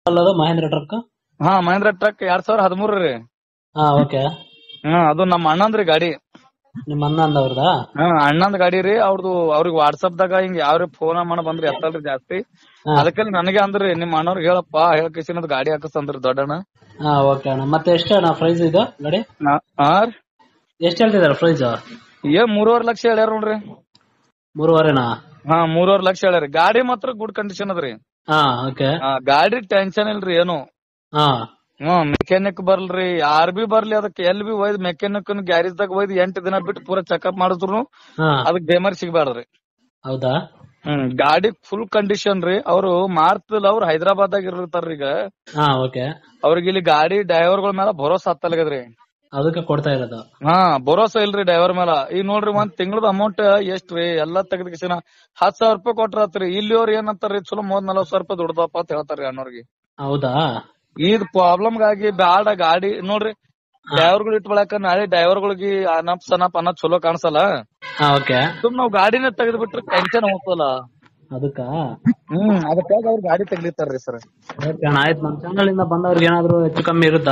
ಅಲ್ಲದು Mahendra truck ಹಾ Mahendra truck ಎರಡ್ ಸಾವಿರ ಹದಿಮೂರ ರೀ ಹಾ ಓಕೆ ಹಾ ಅದು ನಮ್ಮ ಅಣ್ಣಂದ್ರಿ ಗಾಡಿ ನಿಮ್ಮ ಅಣ್ಣ ಅಂದವ್ರದಾ ಹಾ ಅಣ್ಣಂದ್ ಗಾಡಿ ರೀ ಅವ್ರದ್ದು ಅವ್ರಿಗೆ ವಾಟ್ಸಪ್ ದಾಗ ಹಿಂಗ್ ಯಾವ್ರಿ ಫೋನ್ ಮಾಡ ಬಂದ್ರಿ ಎತ್ತಲ್ರಿ ಜಾಸ್ತಿ ಹಾ. ಅದಕ್ಕೆ ನನಗೆ ಅಂದ್ರಿ ನಿಮ್ ಅಣ್ಣವ್ರಿಗೆ ಹೇಳಪ್ಪ ಹೇಳ್ಕೇಸಿನ ಗಾಡಿ ಹಾಕಸ್ತಂದ್ರಿ ದೊಡ್ಡಣ್ಣ ಹಾ ಓಕೆ ಅಣ್ಣ ಮತ್ತೆ ಎಷ್ಟು ಅಣ್ಣ ಪ್ರೈಸ್ ಇದು ಗಾಡಿ ನಾ- ಹಾ ರೀ ಎಷ್ಟು ಹೇಳ್ತಿದಾರೆ ಪ್ರೈಸ್ ಏನ್ ಮೂರುವರೆ ಲಕ್ಷ ಹೇಳ್ಯಾರ ನೋಡ್ರಿ ಮೂರುವರೆನಾ ಹಾ ಮೂರುವರೆ ಲಕ್ಷ ಹೇಳ್ಯಾರ ಗಾಡಿ ಮಾತ್ರ ಗುಡ್ ಕಂಡೀಷನ್ ಅದ್ರಿ ಹಾ ಓಕೆ ಆ, ಗಾಡಿ ಟೆನ್ಷನ್ ಇಲ್ರಿ ಏನು ಹಾ ಹ್ಮ್ ಮೆಕ್ಯಾನಿಕ್ ಬರ್ಲ್ರಿ ಯಾರ್ ಬಿ ಬರ್ಲಿ ಅದಕ್ಕೆ ಎಲ್ ಬಿ ಒಯ್ದ್ ಮೆಕ್ಯಾನಿಕ್ ಗ್ಯಾರೇಜ್ ದಾಗ ಒಯ್ದ್ ಎಂಟ್ ದಿನ ಬಿಟ್ಟು ಪೂರಾ ಚೆಕ್ಅಪ್ ಮಾಡಿದ್ರು ಹಾ ಅದಕ್ ಬೇಮರ್ ಸಿಗ್ಬಾರ್ದ್ರಿ ಹೌದಾ ಹ್ಮ್ ಗಾಡಿ ಫುಲ್ ಕಂಡೀಷನ್ ರೀ ಅವ್ರು ಮಾರ್ತಿಲ್ಲ ಅವ್ರು ಹೈದರಾಬಾದ್ ದಾಗ ಇರ್ತಾರ ಈಗ ಹಾ ಓಕೆ ಅವ್ರಿಗೆ ಇಲ್ಲಿ ಗಾಡಿ ಡ್ರೈವರ್ ಗಳ ಮೇಲೆ ಭರೋಸಾ ಹತ್ತಲ್ಗದ್ರಿ ಅದಕ್ಕೆ ಕೊಡ್ತಾ ಇರೋದು ಹಾ ಭರೋಸಾ ಇಲ್ರಿ ಡ್ರೈವರ್ ಮೇಲ ಈಗ ನೋಡ್ರಿ ಒಂದ್ ತಿಂಗಳದ ಅಮೌಂಟ್ ಎಷ್ಟ್ರಿ ಎಲ್ಲಾ ತೆಗೆದ ಕಿಸಿನ ಹತ್ ಸಾವಿರ ರೂಪಾಯಿ ಕೊಟ್ರತ್ರಿ ಇಲ್ಲಿ ಅವ್ರ ಏನಂತಾರ್ರಿ ಚಲೋ ಮೂವತ್ ನಲ್ವತ್ ಸಾವಿರ ರೂಪಾಯಿ ದುಡ್ದಪ್ಪ ಅಂತ ಹೇಳ್ತಾರ್ರಿ ಅಣ್ಣವ್ರಿಗೆ ಹೌದಾ ಇದ್ ಪ್ರಾಬ್ಲಮ್ ಗಾಗಿ ಬ್ಯಾಡ ಗಾಡಿ ನೋಡ್ರಿ ಡ್ರೈವರ್ ಗಳು ಇಟ್ಕೊಳಕ ನಾಳೆ ಡ್ರೈವರ್ ಗಳಿಗೆ ಅನಪ್ ಸನಪ್ ಅನ್ನೋದ್ ಚಲೋ ಕಾಣಿಸಲ್ಲ ಹಾ ಓಕೆ ಸುಮ್ ನಾವ್ ಗಾಡಿನ ತೆಗೆದ್ ಬಿಟ್ರೆ ಟೆನ್ಷನ್ ಹೋಗ್ತಲ್ಲ ಅದಕ್ಕ ಹ್ಮ್ ಅದಕ್ಕಾಗಿ ಅವ್ರ ಗಾಡಿ ತೆಗ್ಲಿತಾರ್ರಿ ಸರ್ ಓಕೆ ಅಣ್ಣ ಆಯ್ತು ನಮ್ಮ ಚಾನಲ್ ಇಂದ ಬಂದವ್ರಿಗೆ ಏನಾದ್ರು ಹೆಚ್ಚು ಕಮ್ಮಿ ಇರುತ್ತಾ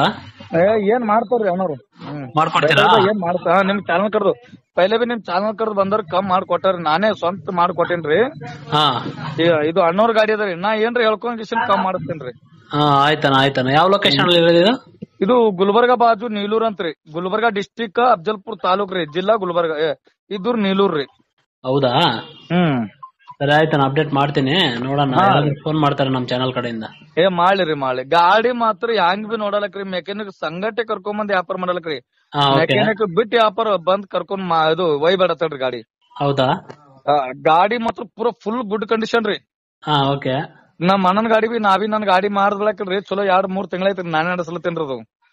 ಏನ್ ಮಾಡ್ತಾರ್ರಿ ಅಣ್ಣವ್ರು ಹ್ಮ್ ಮಾಡ್ಕೊಡ್ತೀರಾ ಏನ್ ಮಾಡ್ತಾ ನಿಮ್ ಚಾನಲ್ ಕರ್ದು ಪೈಲೆ ಬಿ ನಿಮ್ ಚಾನಲ್ ಕರ್ದು ಬಂದವ್ರ ಕಮ್ ಮಾಡ್ಕೊಟ್ಟಾರಿ ನಾನೇ ಸ್ವಂತ ಮಾಡ್ಕೊಟ್ಟೇನ್ರಿ ಹಾ ಈ- ಇದು ಅಣ್ಣವ್ರ ಗಾಡಿ ಅದ್ರಿ ನಾ ಏನ್ರಿ ಹೇಳ್ಕೊಂಡ್ ಕಿಶನ್ ಕಮ್ ಮಾಡಿಸ್ತೇನ್ರಿ ಹಾ ಆಯ್ತಣ್ಣ ಆಯ್ತಣ್ಣ ಯಾವ ಲೊಕೇಶನ್ ಅಲ್ಲಿ ಇರೋದು ಇದು ಗುಲ್ಬರ್ಗ ಬಾಜು ನೀಲೂರ್ ಅಂತ್ರಿ ಗುಲ್ಬರ್ಗ ಡಿಸ್ಟಿಕ್ ಅಫ್ಜಲ್ಪುರ್ ತಾಲೂಕ್ ರೀ ಜಿಲ್ಲಾ ಗುಲ್ಬರ್ಗ ಏ, ಇದೂರ್ ನೀಲೂರ್ ರೀ ಹೌದಾ ಹ್ಮ್ ಸರಿ ಆಯ್ತಣ್ಣ ಅಪ್ಡೇಟ್ ಮಾಡ್ತೀನಿ ನೋಡೋಣ ಫೋನ್ ಮಾಡ್ತಾರೆ ನಮ್ಮ ಚಾನಲ್ ಕಡೆಯಿಂದ ಏ ಮಾಡ್ಲಿರಿ ಮಾಡ್ಲಿ ಗಾಡಿ ಮಾತ್ರ ಹ್ಯಾಂಗ್ ಬಿ ನೋಡಲಕ್ರಿ ಮೆಕ್ಯಾನಿಕ್ ಸಂಗಟೆ ಕರ್ಕೊಂಡ್ ಬಂದ್ ವ್ಯಾಪಾರ ಮಾಡಲಕ್ರಿ ಹಾ ಓಕೆ ಮೆಕ್ಯಾನಿಕ್ ಬಿಟ್ಟು ವ್ಯಾಪಾರ ಬಂದ್ ಕರ್ಕೊಂಡ್ ಮಾ- ಇದು ಒಯ್ಬೇಡತ್ತಲ್ರಿ ಗಾಡಿ ಹೌದಾ ಆ, ಗಾಡಿ ಮಾತ್ರ ಪೂರಾ ಫುಲ್ ಗುಡ್ ಕಂಡೀಷನ್ ರೀ ಹಾ ಓಕೆ ನಮ್ ಅಣ್ಣನ್ ಗಾಡಿ ಬಿ ನಾ ಬಿ ನನ್ ಗಾಡಿ ಮಾರ್ದಳಕ್ರಿ ಚಲೋ ಎರಡ್ ಮೂರ್ ತಿಂಗಳೈತ್ರಿ ನಾನೇ ನಡೆಸ್ಲತ್ತೇನ್ರಿ ಅದು